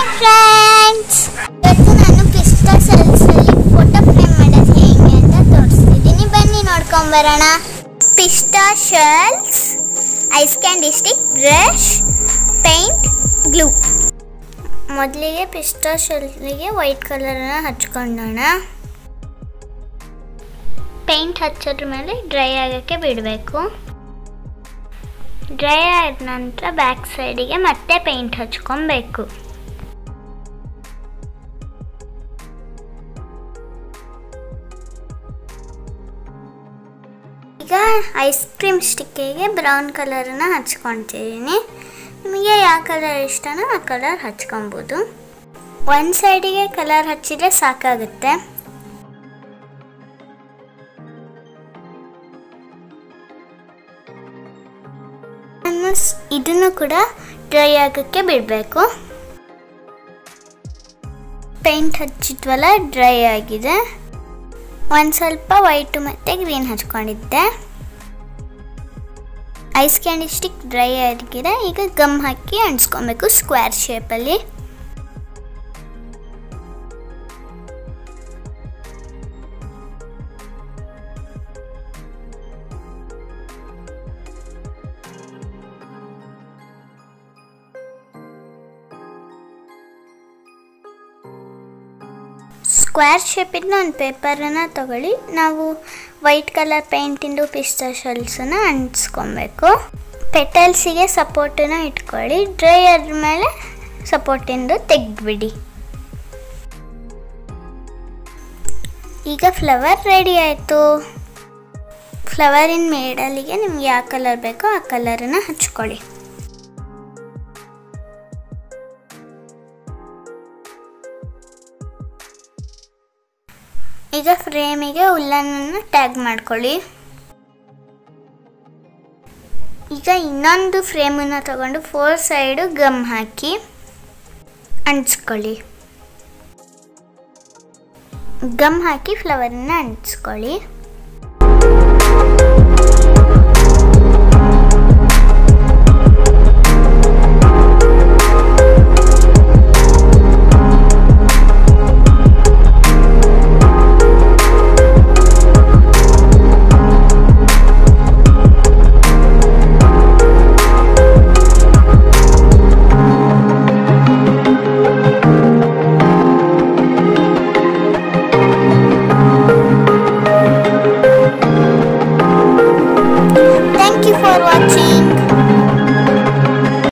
hi friends ಇವತ್ತು ನಾನು ಪಿಸ್ತಾ ಸೆಲ್ಸಲ್ಲಿ ಫೋಟೋ ಫ್ರೇಮ್ ಮಾಡೋದು ಹೇಗೆ ಅಂತ ತೋರಿಸ್ತಿದ್ದೀನಿ ಬನ್ನಿ ನೋಡ್ಕೊಂಬರೋಣ pista shells ice candy stick brush paint glue ಮೊದಲಿಗೆ ಪಿಸ್ತಾ ಶೆಲ್ಗೆ ವೈಟ್ ಕಲರನ್ನ ಹಚ್ಕೊಂಡೋಣ ಪೇಂಟ್ ಹಚ್ಚೋದ್ರ ಮೇಲೆ ಡ್ರೈ ಆಗೋಕ್ಕೆ ಬಿಡಬೇಕು ಡ್ರೈ ಆದ ನಂತರ ಬ್ಯಾಕ್ ಸೈಡಿಗೆ ಮತ್ತೆ ಪೇಂಟ್ ಹಚ್ಕೊಬೇಕು ಈಗ ಐಸ್ ಕ್ರೀಮ್ ಸ್ಟಿಕ್ಕಿಗೆ ಬ್ರೌನ್ ಕಲರನ್ನ ಹಚ್ಕೊತಿದ್ದೀನಿ ನಿಮಗೆ ಯಾವ ಕಲರ್ ಇಷ್ಟನೋ ಆ ಕಲರ್ ಹಚ್ಕೊಬೋದು ಒಂದು ಸೈಡಿಗೆ ಕಲರ್ ಹಚ್ಚಿದ್ರೆ ಸಾಕಾಗುತ್ತೆ ನಾನು ಸ್- ಇದನ್ನು ಕೂಡ ಡ್ರೈ ಆಗೋಕ್ಕೆ ಬಿಡಬೇಕು ಪೇಂಟ್ ಹಚ್ಚಿದ್ವಲ್ಲ ಡ್ರೈ ಆಗಿದೆ ಒಂದು ಸ್ವಲ್ಪ ವೈಟು ಮತ್ತು ಗ್ರೀನ್ ಹಚ್ಕೊಂಡಿದ್ದೆ ಐಸ್ ಕ್ಯಾಂಡಿ ಸ್ಟಿಕ್ ಡ್ರೈ ಆಗಿದೆ ಈಗ ಗಮ್ ಹಾಕಿ ಅಂಟಿಸ್ಕೊಬೇಕು ಸ್ಕ್ವೇರ್ ಶೇಪಲ್ಲಿ ಸ್ಕ್ವೇರ್ ಶೇಪಿಂದ ಒಂದು ಪೇಪರನ್ನು ತಗೊಳ್ಳಿ ನಾವು ವೈಟ್ ಕಲರ್ ಪೇಂಟಿಂದು ಪಿಸ್ತಾ ಶೆಲ್ಸನ್ನು ಅಂಟಿಸ್ಕೊಬೇಕು ಪೆಟಲ್ಸಿಗೆ ಸಪೋರ್ಟನ್ನ ಇಟ್ಕೊಳ್ಳಿ ಡ್ರೈ ಆದಮೇಲೆ ಸಪೋರ್ಟಿಂದು ತೆಗೆದ್ಬಿಡಿ ಈಗ ಫ್ಲವರ್ ರೆಡಿ ಆಯಿತು ಫ್ಲವರಿನ ಮೇಡಲಿಗೆ ನಿಮ್ಗೆ ಯಾವ ಕಲರ್ ಬೇಕೋ ಆ ಕಲರನ್ನು ಹಚ್ಕೊಳ್ಳಿ ಈಗ ಫ್ರೇಮಿಗೆ ಉಲ್ಲನನ್ನು ಟ್ಯಾಗ್ ಮಾಡ್ಕೊಳ್ಳಿ ಈಗ ಇನ್ನೊಂದು ಫ್ರೇಮನ್ನು ತಗೊಂಡು ಫೋರ್ ಸೈಡು ಗಮ್ ಹಾಕಿ ಅಂಟಿಸ್ಕೊಳ್ಳಿ ಗಮ್ ಹಾಕಿ ಫ್ಲವರನ್ನ ಅಂಟಿಸ್ಕೊಳ್ಳಿ